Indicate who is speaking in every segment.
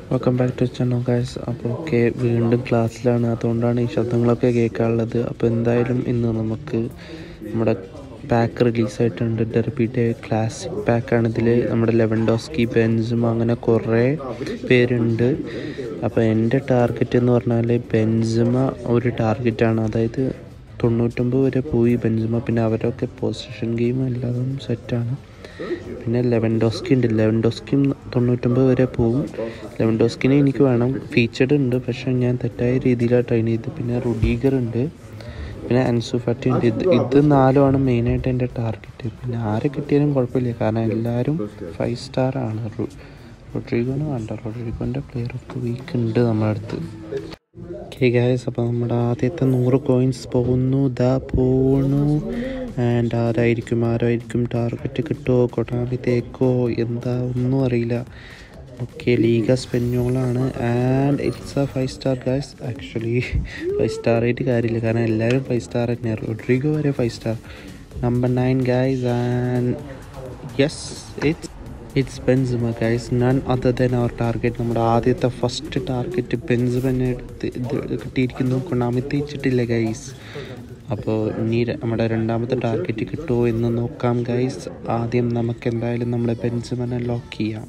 Speaker 1: welcome back to channel guys അപ്പോൾ okay വീണ്ടും ക്ലാസ്സിലാണ് അതുകൊണ്ടാണ് ഈ ശബ്ദങ്ങളൊക്കെ കേൾക്കാനുള്ളത് അപ്പോൾ എന്തായാലും ഇന്ന് നമുക്ക് നമ്മുടെ പാക്ക് റിലീസായിട്ടുണ്ട് ഡെർബിയുടെ ക്ലാസിക് പാക്കാണ് ഇതിൽ നമ്മുടെ ലെവൻഡോസ്കി ബെൻസും അങ്ങനെ കുറേ പേരുണ്ട് അപ്പോൾ എൻ്റെ ടാർഗറ്റ് എന്ന് പറഞ്ഞാൽ ബെൻസുമ ഒരു ടാർഗറ്റാണ് അതായത് തൊണ്ണൂറ്റൊമ്പത് വരെ പോയി ബെൻസുമ പിന്നെ അവരൊക്കെ പൊസിഷൻ ഗെയിം എല്ലാതും സെറ്റാണ് പിന്നെ ലെവൻഡോസ്കി ഉണ്ട് ലെവൻഡോസ്കിയും തൊണ്ണൂറ്റൊമ്പത് വരെ പോകും ലെവൻഡോസ്കിനെ എനിക്ക് വേണം ഫീച്ചർഡ് ഉണ്ട് പക്ഷേ ഞാൻ തെറ്റായ രീതിയിലാണ് ട്രെയിൻ ചെയ്ത് പിന്നെ റുഡീഗർ ഉണ്ട് പിന്നെ അൻസു ഫാറ്റി ഉണ്ട് ഇത് ഇത് നാലുമാണ് മെയിനായിട്ട് എൻ്റെ ടാർഗറ്റ് പിന്നെ ആരെ കിട്ടിയാലും കുഴപ്പമില്ല കാരണം എല്ലാവരും ഫൈവ് സ്റ്റാർ ആണ് റൊഡ്രിഗോന് വേണ്ട റൊഡ്രിഗോൻ്റെ പ്ലെയർ ഒക്കെ വീക്ക് ഉണ്ട് നമ്മുടെ അടുത്ത് ഓക്കെ ഗായസ് അപ്പോൾ നമ്മുടെ ആദ്യത്തെ നൂറ് കോയിൻസ് പോകുന്നു ദാ പോണു ആൻഡ് ആരായിരിക്കും ആരായിരിക്കും ടാർഗറ്റ് കിട്ടുമോ കൊട്ടാമി തേക്കോ എന്താ ഒന്നും അറിയില്ല ഓക്കെ ലീഗ സ്പെഞ്ഞോളാണ് and it's a five star guys actually five star ആയിട്ട് കാര്യമില്ല കാരണം എല്ലാവരും ഫൈവ് സ്റ്റാർ തന്നെയാണ് റൊഡ്രിഗോ വരെ five star number nine guys and yes it's it's Benzema guys none other than അവർ ടാർഗറ്റ് നമ്മുടെ ആദ്യത്തെ ഫസ്റ്റ് ടാർഗറ്റ് ബെൻസുമനെ എടുത്ത് ഇത് കിട്ടിയിരിക്കുന്നു കൊണ്ടാമി തേച്ചിട്ടില്ല ഗൈസ് അപ്പോൾ ഇനി നമ്മുടെ രണ്ടാമത്തെ ടാർഗറ്റ് കിട്ടുമോ എന്ന് നോക്കാം ഗൈസ് ആദ്യം നമുക്ക് എന്തായാലും നമ്മുടെ ബെൻസുമനെ ലോക്ക് ചെയ്യാം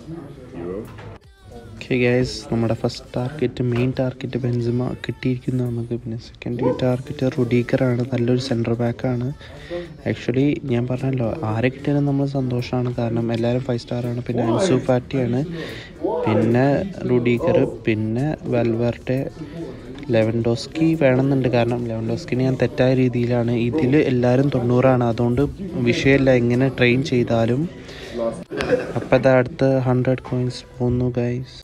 Speaker 1: ഓക്കെ ഗൈസ് നമ്മുടെ first target main target Benzema കിട്ടിയിരിക്കുന്നു നമുക്ക് പിന്നെ സെക്കൻഡ് ടാർഗറ്റ് റുഡീക്കറാണ് നല്ലൊരു സെൻറ്റർ ബാക്കാണ് ആക്ച്വലി ഞാൻ പറഞ്ഞല്ലോ ആരെ കിട്ടിയാലും നമ്മൾ സന്തോഷമാണ് കാരണം എല്ലാവരും ഫൈവ് സ്റ്റാറാണ് പിന്നെ അൻസു ഫാറ്റിയാണ് പിന്നെ റുഡീക്കർ പിന്നെ വെൽവർട്ടെ ലെവൻഡോസ്കി വേണമെന്നുണ്ട് കാരണം ലെവൻഡോസ്കിനെ ഞാൻ തെറ്റായ രീതിയിലാണ് ഇതിൽ എല്ലാവരും തൊണ്ണൂറാണ് അതുകൊണ്ട് വിഷയമില്ല എങ്ങനെ ട്രെയിൻ ചെയ്താലും അപ്പം അത് അടുത്ത ഹൺഡ്രഡ് കോയിൻസ് പോകുന്നു ഗൈസ്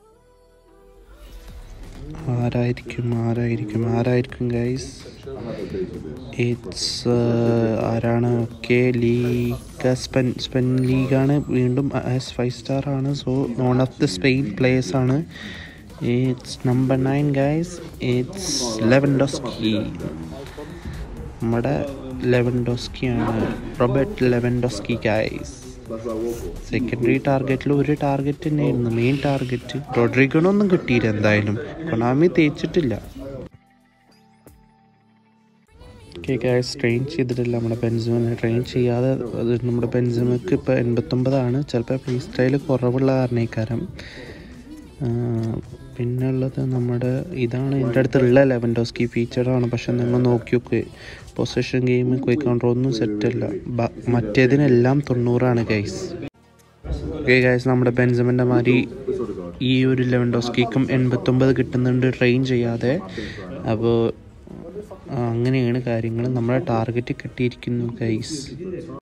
Speaker 1: ആരായിരിക്കും ആരായിരിക്കും ആരായിരിക്കും ഗൈസ് ഇറ്റ്സ് ആരാണ് ഓക്കെ ലീഗ് സ്പെൻ സ്പെൻ ലീഗാണ് വീണ്ടും ആസ് ഫൈവ് സ്റ്റാർ ആണ് so one of the Spain players ആണ് it's number nine guys it's Lewandowski നമ്മുടെ ലെവൻഡോസ്കിയാണ് റോബർട്ട് ലെവൻഡോസ്കി ഗൈസ് സെക്കൻഡറി ടാർഗറ്റിൽ ഒരു ടാർഗറ്റ് തന്നെയായിരുന്നു മെയിൻ ടാർഗറ്റ് റോഡ്രിഗണൊന്നും കിട്ടിയില്ല എന്തായാലും കൊണാമി തേച്ചിട്ടില്ല ഓക്കെ ഗായ്സ് ട്രെയിൻ ചെയ്തിട്ടില്ല നമ്മുടെ ബെൻസിമിനെ ട്രെയിൻ ചെയ്യാതെ അത് നമ്മുടെ ബെൻസിമക്ക് ഇപ്പോൾ എൺപത്തൊമ്പതാണ് ചിലപ്പോൾ ഫ്രീ സ്റ്റൈൽ കുറവുള്ള കാരണക്കാരം പിന്നെ ഉള്ളത് നമ്മുടെ ഇതാണ് എൻ്റെ അടുത്തുള്ള ലെവൻഡോസ്കി ഫീച്ചറാണ് പക്ഷെ നിങ്ങൾ നോക്കി നോക്ക് പൊസിഷൻ ഗെയിം ക്വിക്ക് കൗണ്ടർ ഒന്നും സെറ്റല്ല മറ്റേതിനെല്ലാം തൊണ്ണൂറാണ് ഗൈസ് ഓക്കെ ഗൈസ് നമ്മുടെ ബെൻസമിൻ്റെ മാതിരി ഈ ഒരു ലെവൻഡോസ്കിക്കും എൺപത്തൊമ്പത് കിട്ടുന്നുണ്ട് ട്രെയിൻ ചെയ്യാതെ അപ്പോൾ അങ്ങനെയാണ് കാര്യങ്ങൾ നമ്മുടെ ടാർഗറ്റ് കിട്ടിയിരിക്കുന്നു ഗൈസ്